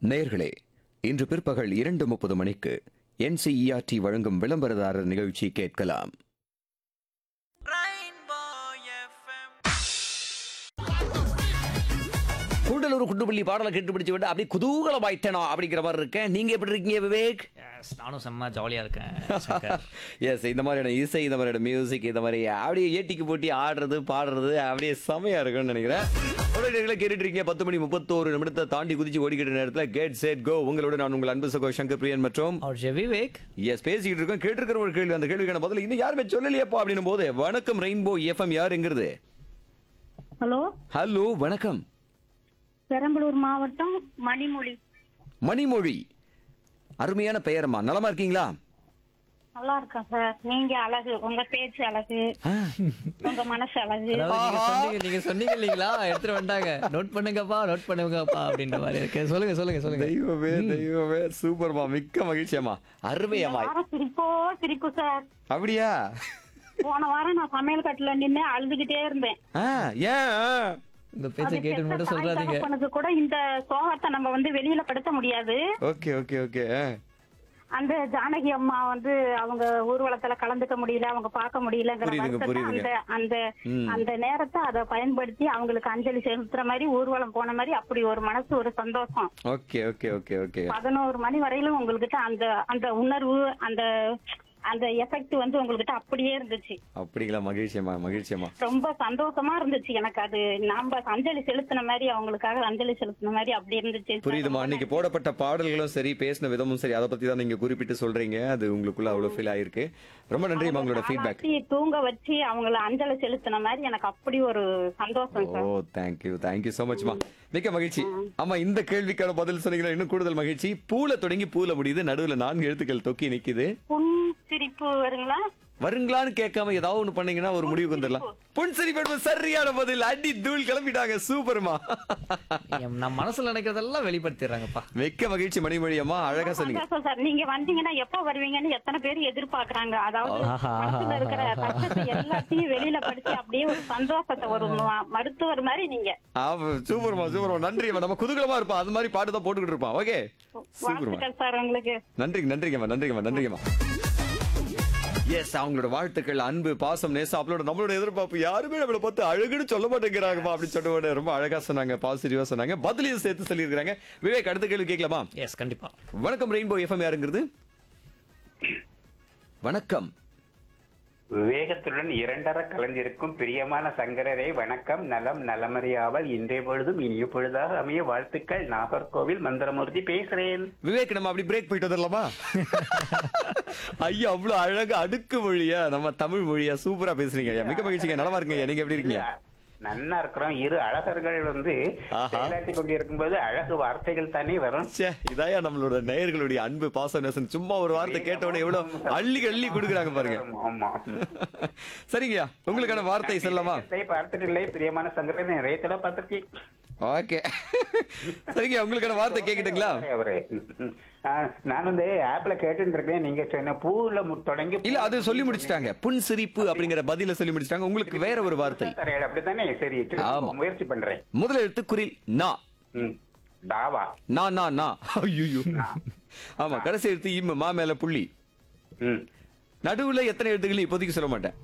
நேர்களே இன்று பிற்பகல் இரண்டு முப்பது மணிக்கு என்சிஇஆர்டி வழங்கும் விளம்பரதாரர் நிகழ்ச்சி கேட்கலாம் கூடலூர் குண்டுபள்ளி பாடலை கேட்டு பிடிச்சு விட்டு அப்படியே குதூகலமாயிட்டேனா அப்படிங்கிற மாதிரி இருக்கேன் நீங்க எப்படி இருக்கீங்க விவேக் Yes, நானும் செம்ம ஜாலியாக இருக்கேன் சங்கர். எஸ் இந்த மாதிரியான இசை இந்த மாதிரியான மியூசிக் இந்த மாதிரி அப்படியே ஏட்டிக்கு போட்டி ஆடுறது பாடுறது அப்படியே செமையா இருக்கும்னு நினைக்கிறேன் உடனடியாக கேட்டுட்டு இருக்கீங்க பத்து மணி முப்பத்தோரு நிமிடத்தை தாண்டி குதிச்சு ஓடிக்கிட்ட நேரத்தில் கேட் செட் கோ உங்களோட நான் உங்கள் அன்பு சகோ சங்கர் பிரியன் மற்றும் அவர் ஜெ விவேக் எஸ் பேசிக்கிட்டு இருக்கோம் கேட்டிருக்கிற ஒரு கேள்வி அந்த கேள்விக்கான பதில் இன்னும் யாருமே சொல்லலையப்பா அப்படின்னும் போது வணக்கம் ரெயின்போ எஃப்எம் யாருங்கிறது ஹலோ ஹலோ வணக்கம் பெரம்பலூர் மாவட்டம் மணிமொழி மணிமொழி அருமையான பெயரம்மா நலமா இருக்கீங்களா நல்லா இருக்கேன் சார் நீங்க அழகு உங்க பேச்சு அழகு ஆ, உங்க மனசு அழகு அதாவது நீங்க சொன்னீங்க நீங்க சொன்னீங்க இல்லைங்களா எடுத்துட்டு வந்துட்டாங்க நோட் பண்ணுங்கப்பா நோட் பண்ணுங்கப்பா அப்படின்ற மாதிரி இருக்கு சொல்லுங்க சொல்லுங்க சொல்லுங்க தெய்வமே தெய்வமே சூப்பர்மா மிக்க மகிழ்ச்சியம்மா அருமையம்மா வாரம் சிரிப்போ சிரிப்பு சார் அப்படியா போன வாரம் நான் சமையல் கட்டுல நின்னு அழுதுகிட்டே இருந்தேன் ஆ, ஏன் இந்த பேச்சை அது கேட்டு பெத்த மட்டும் தாய் சொல்றாதீங்க தகப்பனுக்கு கூட இந்த சோகத்தை நம்ம வந்து வெளியில படுத்த முடியாது ஓகே ஓகே ஓகே அந்த ஜானகி அம்மா வந்து அவங்க ஊர்வலத்துல கலந்துக்க முடியல அவங்க பார்க்க முடியலங்கிற புரியுதுங்க, வருத்தத்தை புரியுதுங்க. அந்த அந்த ம். அந்த நேரத்தை அதை பயன்படுத்தி அவங்களுக்கு அஞ்சலி செலுத்துற மாதிரி ஊர்வலம் போன மாதிரி அப்படி ஒரு மனசு ஒரு சந்தோஷம் ஓகே ஓகே ஓகே ஓகே பதினோரு மணி வரையிலும் உங்ககிட்ட அந்த அந்த உணர்வு அந்த அந்த எஃபெக்ட் வந்து உங்ககிட்ட அப்படியே இருந்துச்சு அப்படிங்களா மகிழ்ச்சியம்மா மகிழ்ச்சியம்மா ரொம்ப சந்தோஷமா இருந்துச்சு எனக்கு அது நாம அஞ்சலி செலுத்தின மாதிரி அவங்களுக்காக அஞ்சலி செலுத்தின மாதிரி அப்படி இருந்துச்சு புரியுதுமா அன்னைக்கு போடப்பட்ட பாடல்களும் சரி பேசின விதமும் சரி அதை பத்தி தான் நீங்க குறிப்பிட்டு சொல்றீங்க அது உங்களுக்குள்ள அவ்வளவு ஃபீல் ஆயிருக்கு ரொம்ப நன்றிமா உங்களோட ஃபீட்பேக் தாலாட்டி தூங்க வச்சு அவங்கள அஞ்சலி செலுத்தின மாதிரி எனக்கு அப்படி ஒரு சந்தோஷம் ஓ சார் தேங்க்யூ தேங்க்யூ so மச்மா மிக்க மகிழ்ச்சி ஆமா இந்த கேள்விக்கான பதில் சொன்னீங்கன்னா இன்னும் கூடுதல் மகிழ்ச்சி பூல தொடங்கி பூல முடியுது நடுவுல நான்கு எழுத்துக்கள் தொக்கி நிக்குது புன் சிரிப்பு வருங்களா வருங்களான்னு கேட்காம ஏதாவது ஒண்ணு பண்ணீங்கன்னா ஒரு முடிவுக்கு வந்துடலாம் புன்சரி பெண்பு சரியான பதில் அடி தூள் கிளம்பிட்டாங்க சூப்பர்மா எம் நம்ம மனசுல நினைக்கிறதெல்லாம் வெளிப்படுத்திடுறாங்கப்பா மிக்க மகிழ்ச்சி மணிமொழி அம்மா அழகா சொன்னீங்க சந்தோஷம் சார் நீங்க வந்தீங்கன்னா எப்ப வருவீங்கன்னு எத்தனை பேர் எதிர்பார்க்கறாங்க அதாவது ஆஹா. மனசுல இருக்கிற கஷ்டத்தை எல்லாத்தையும் வெளியில படிச்சு அப்படியே ஒரு சந்தோஷத்தை ஒரு ம- மருத்துவர் மாதிரி நீங்க ஆமா சூப்பர்மா சூப்பர்மா நன்றிம்மா நம்ம குதூகலமா இருப்போம் அது மாதிரி பாட்டு தான் போட்டுக்கிட்டு இருப்போம் ஓகே சூப்பர்மா வாழ்த்துக்கள் சார் உங்களுக்கு நன்றிங்க நன்றிங்கம்மா நன்றிங்கம்மா நன்றிங்கம்மா எஸ் அவங்களோட வாழ்த்துக்கள் அன்பு பாசம் நேசம் அவளோட நம்மளோட எதிர்பார்ப்பு யாருமே நம்மளை பார்த்து அழகுன்னு சொல்ல மாட்டேங்கிறாங்கப்பா அப்படின்னு சொன்ன உடனே ரொம்ப அழகா சொன்னாங்க பாசிட்டிவா சொன்னாங்க பதிலையும் சேர்த்து சொல்லியிருக்காங்க விவேக் அடுத்த கேள்வி கேட்கலாமா எஸ் கண்டிப்பா வணக்கம் ரெயின்போ எஃப்எம் யாருங்கிறது வணக்கம் விவேகத்துடன் இரண்டர கலந்திருக்கும் பிரியமான சங்கரரே வணக்கம் நலம் நலமறியாவல் இன்றைய பொழுதும் இனிய பொழுதாக அமைய வாழ்த்துக்கள் நாகர்கோவில் மந்திரமூர்த்தி பேசுறேன் விவேக் நம்ம அப்படி பிரேக் போயிட்டு வந்துடலாமா ஐயா அவ்வளவு அழகா அடுக்கு மொழியா நம்ம தமிழ் மொழியா சூப்பரா பேசுறீங்க ஐயா மிக மகிழ்ச்சிங்க நலமா இருக்கீங்க நீங்க எப்படி இருக்கீங்க நன்னா இருக்கிறோம் இரு அழகர்கள் வந்து ஆஹா. செயலாற்றி கொண்டிருக்கும் போது அழகு வார்த்தைகள் தானே வரும் ச்சே இதாயா நம்மளோட நேயர்களுடைய அன்பு பாசம் நேசம் சும்மா ஒரு வார்த்தை கேட்ட உடனே எவ்வளவு அள்ளி அள்ளி கொடுக்குறாங்க பாருங்க ஆமா சரிங்கய்யா உங்களுக்கான வார்த்தை சொல்லலாமா விவேகத்தை பார்த்ததில்லை பிரியமான சங்கரன் நிறைய தடவை பார்த்திருக்கேன் ஓகே சரிங்க உங்களுக்கான வார்த்தை கேக்கட்டுங்களா அவரு ஆ, நான் வந்து ஆப்ல கேட்டுட்டு இருக்கேன் நீங்க சொன்ன பூல மு- தொடங்கி இல்ல அது சொல்லி முடிச்சிட்டாங்க புன் சிரிப்பு அப்படிங்கிற பதில சொல்லி முடிச்சிட்டாங்க உங்களுக்கு வேற ஒரு வார்த்தை தரையல் அப்படித்தானே சரி திரும்ப ஆமா. முயற்சி பண்றேன் முதல் எழுத்து குறில் நா ம். தாவா நா நா நா ஐயோ ஆமா கடைசி எழுத்து இம்மு மா மேல புள்ளி ம் நடுவுல எத்தனை எழுத்துக்கள் இப்போதைக்கு சொல்ல மாட்டேன்